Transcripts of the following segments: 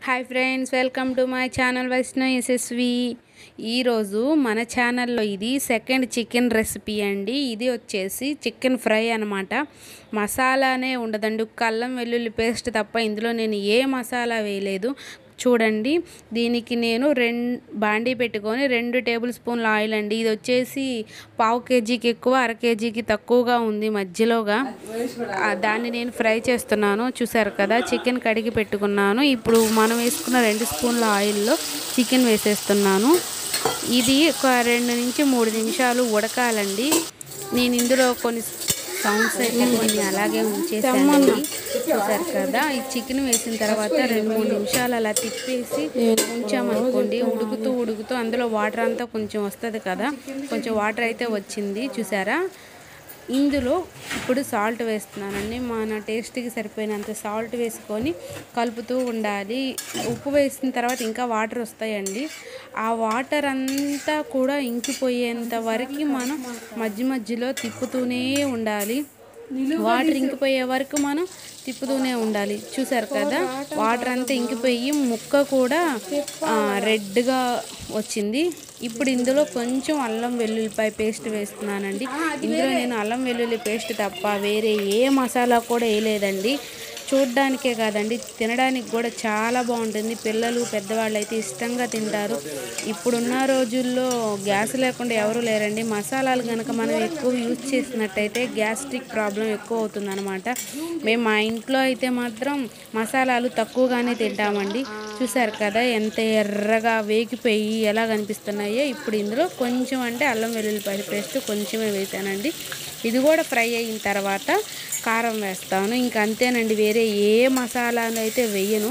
hi friends welcome to my channel Vaishnav Yashasvi ఈరోజు మన ఛానల్లో ఇది సెకండ్ చికెన్ రెసిపీ అండి ఇది వచ్చేసి చికెన్ ఫ్రై అనమాట మసాలానే ఉండదండి ఒక్క అల్లం వెల్లుల్లి పేస్ట్ తప్ప ఇందులో నేను ఏ మసాలా వేయలేదు చూడండి దీనికి నేను రెండు బాండీ పెట్టుకొని రెండు టేబుల్ స్పూన్ల ఆయిల్ అండి ఇది వచ్చేసి పావు కేజీకి ఎక్కువ అర కేజీకి తక్కువగా ఉంది మధ్యలోగా ఆ, దాన్ని నేను ఫ్రై చేస్తున్నాను చూసారు కదా చికెన్ కడిగి పెట్టుకున్నాను ఇప్పుడు మనం వేసుకున్న రెండు స్పూన్ల ఆయిల్లో చికెన్ వేసేస్తున్నాను ఇది ఒక రెండు నుంచి మూడు నిమిషాలు ఉడకాలండి నేను ఇందులో కొన్ని సౌండ్స్ అయితే కొన్ని అలాగే ఉంచేసానండి చూసారు కదా ఈ చికెన్ వేసిన తర్వాత రెండు మూడు నిమిషాలు అలా తిప్పేసి ఉంచామనుకోండి ఉడుకుతూ ఉడుకుతూ అందులో వాటర్ అంతా కొంచెం వస్తుంది కదా కొంచెం వాటర్ అయితే వచ్చింది చూసారా ఇందులో ఇప్పుడు సాల్ట్ వేస్తున్నానండి మన టేస్ట్కి సరిపోయినంత సాల్ట్ వేసుకొని కలుపుతూ ఉండాలి ఉప్పు వేసిన తర్వాత ఇంకా వాటర్ వస్తాయండి ఆ వాటర్ అంతా కూడా ఇంకిపోయేంత వరకు మనం మధ్య మధ్యలో తిప్పుతూనే ఉండాలి వాటర్ ఇంకిపోయే వరకు మనం తిప్పుతూనే ఉండాలి చూసారు కదా వాటర్ అంతా ఇంకిపోయి ముక్క కూడా ఆ, రెడ్గా వచ్చింది ఇప్పుడు ఇందులో కొంచెం అల్లం వెల్లుల్లిపాయ పేస్ట్ వేస్తున్నానండి ఇందులో నేను అల్లం వెల్లుల్లి పేస్ట్ తప్ప వేరే ఏ మసాలా కూడా వేయలేదండి చూడ్డానికే కాదండి తినడానికి కూడా చాలా బాగుంటుంది పిల్లలు పెద్దవాళ్ళు అయితే ఇష్టంగా తింటారు ఇప్పుడున్న రోజుల్లో గ్యాస్ లేకుండా ఎవరు లేరండి మసాలాలు కనుక మనం ఎక్కువ యూజ్ చేసినట్టయితే గ్యాస్ట్రిక్ ప్రాబ్లం ఎక్కువ అవుతుంది అనమాట మేము మా ఇంట్లో అయితే మాత్రం మసాలాలు తక్కువగానే తింటామండి చూసారు కదా ఎంత ఎర్రగా వేగిపోయి ఎలా కనిపిస్తున్నాయో ఇప్పుడు ఇందులో కొంచెం అంటే అల్లం వెల్లుల్లిపాయ పేస్ట్ కొంచెమే వేసానండి ఇది కూడా ఫ్రై అయిన తర్వాత కారం వేస్తాను ఇంకా అంతేనండి వేరే ఏ మసాలాను అయితే వేయను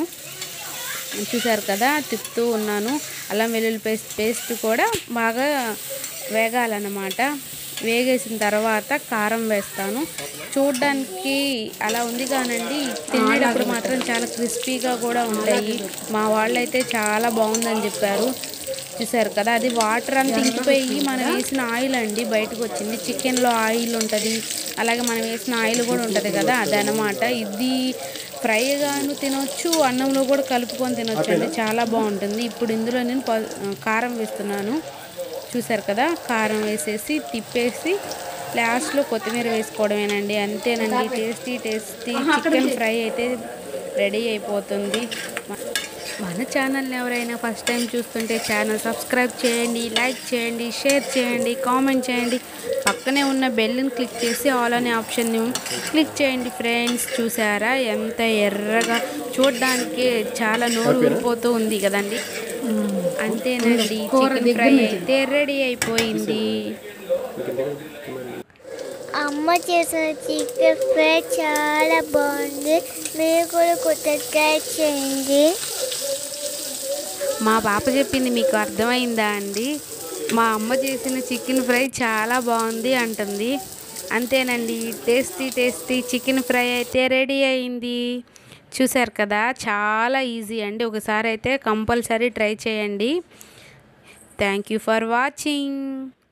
చూసారు కదా తిప్పుతూ ఉన్నాను అల్లం వెల్లుల్లి పేస్ట్ పేస్ట్ కూడా బాగా వేగాలన్నమాట వేగేసిన తర్వాత కారం వేస్తాను చూడ్డానికి అలా ఉంది కానండి తినేటప్పుడు మాత్రం చాలా క్రిస్పీగా కూడా ఉంటాయి మా వాళ్ళైతే చాలా బాగుందని చెప్పారు చూసారు కదా అది వాటర్ అంతా ఇంకిపోయి మనం వేసిన ఆయిల్ అండి బయటకు వచ్చింది చికెన్లో ఆయిల్ ఉంటుంది అలాగే మనం వేసిన ఆయిల్ కూడా ఉంటుంది కదా అదనమాట ఇది ఫ్రైగాను తినొచ్చు అన్నంలో కూడా కలుపుకొని తినొచ్చు అండి చాలా బాగుంటుంది ఇప్పుడు ఇందులో నేను ప- కారం వేస్తున్నాను చూసారు కదా కారం వేసేసి తిప్పేసి లాస్ట్లో కొత్తిమీర వేసుకోవడమేనండి అంతేనండి టేస్టీ టేస్టీ చికెన్ ఫ్రై అయితే రెడీ అయిపోతుంది మన ఛానల్ని ఎవరైనా ఫస్ట్ టైం చూస్తుంటే ఛానల్ సబ్స్క్రైబ్ చేయండి లైక్ చేయండి షేర్ చేయండి కామెంట్ చేయండి పక్కనే ఉన్న బెల్ని క్లిక్ చేసి ఆల్ అనే ఆప్షన్ని క్లిక్ చేయండి ఫ్రెండ్స్ చూసారా ఎంత ఎర్రగా చూడడానికి చాలా నోరు ఊరిపోతూ ఉంది కదండి అంతేనండి చికెన్ ఫ్రై అయితే రెడీ అయిపోయింది అమ్మ చేసిన చికెన్ ఫ్రై చాలా బాగుంది మీరు కూడా కొత్త ట్రై చేయండి మా పాప చెప్పింది మీకు అర్థమైందా అండి మా అమ్మ చేసిన చికెన్ ఫ్రై చాలా బాగుంది అంటుంది అంతేనండి టేస్టీ టేస్టీ చికెన్ ఫ్రై అయితే రెడీ అయింది చూసారు కదా చాలా ఈజీ అండి ఒకసారి అయితే కంపల్సరీ ట్రై చేయండి థ్యాంక్ యూ ఫర్ వాచింగ్